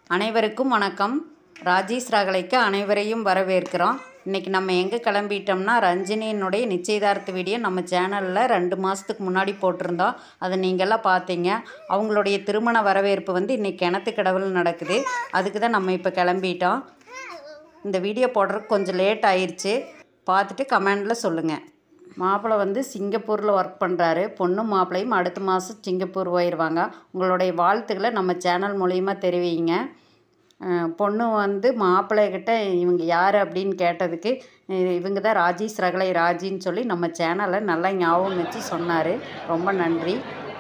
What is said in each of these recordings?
அனைவருக்கும் வணக்கம் ராஜேஷ் ரகலைக்கு அனைவரையும் வரவேற்கிறோம் இன்றைக்கி நம்ம எங்கே கிளம்பிட்டோம்னா ரஞ்சினியினுடைய நிச்சயதார்த்த வீடியோ நம்ம சேனலில் ரெண்டு மாதத்துக்கு முன்னாடி போட்டிருந்தோம் அதை நீங்கள்லாம் பார்த்தீங்க அவங்களுடைய திருமண வரவேற்பு வந்து இன்றைக்கி கிணத்து கடவுள் நடக்குது அதுக்கு தான் நம்ம இப்போ கிளம்பிட்டோம் இந்த வீடியோ போடுறதுக்கு கொஞ்சம் லேட் ஆயிடுச்சு பார்த்துட்டு கமெண்டில் சொல்லுங்கள் மாப்பிள்ளை வந்து சிங்கப்பூரில் ஒர்க் பண்ணுறாரு பொண்ணும் மாப்பிள்ளையும் அடுத்த மாதம் சிங்கப்பூர் போயிடுவாங்க உங்களுடைய வாழ்த்துக்களை நம்ம சேனல் மூலிமா தெரிவிங்க அஹ் பொண்ணு வந்து மாப்பிள்ளைகிட்ட இவங்க யார் அப்படின்னு கேட்டதுக்கு அஹ் இவங்க தான் ராஜேஷ் ரகலை ராஜின்னு சொல்லி நம்ம சேனலை நல்லா ஞாபகம் வச்சு சொன்னார் ரொம்ப நன்றி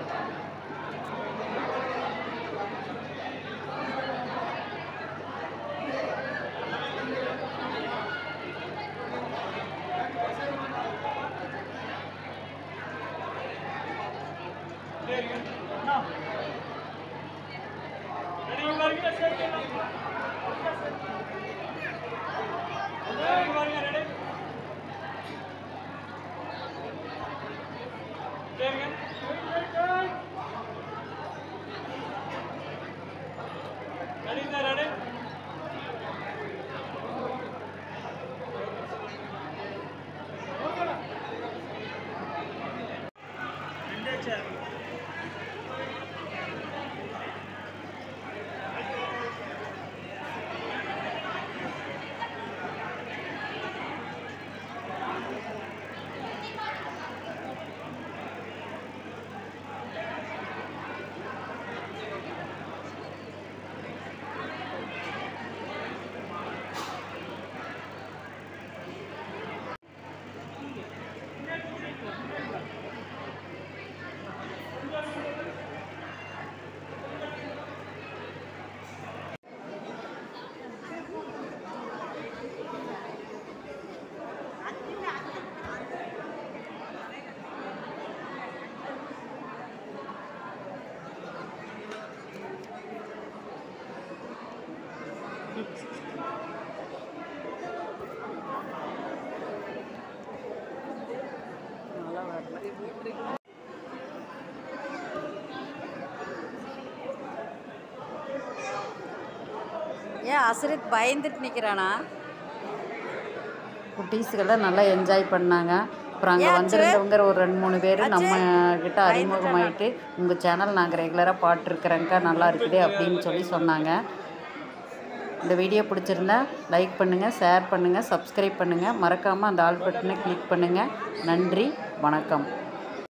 ஏன் அசரித் பயந்துட்டு நிற்கிறானா குட்டீஸுக்கெல்லாம் நல்லா என்ஜாய் பண்ணாங்க அப்புறம் அங்கே வந்திருந்தவங்க ஒரு ரெண்டு மூணு பேர் நம்ம கிட்ட அறிமுகமாயிட்டு உங்கள் சேனல் நாங்கள் ரெகுலராக பாட்டுருக்குறேங்க்கா நல்லா இருக்குது அப்படின்னு சொல்லி சொன்னாங்க இந்த வீடியோ பிடிச்சிருந்தா லைக் பண்ணுங்கள் ஷேர் பண்ணுங்கள் சப்ஸ்கிரைப் பண்ணுங்கள் மறக்காமல் அந்த ஆல் பட்டனை கிளிக் பண்ணுங்கள் நன்றி வணக்கம்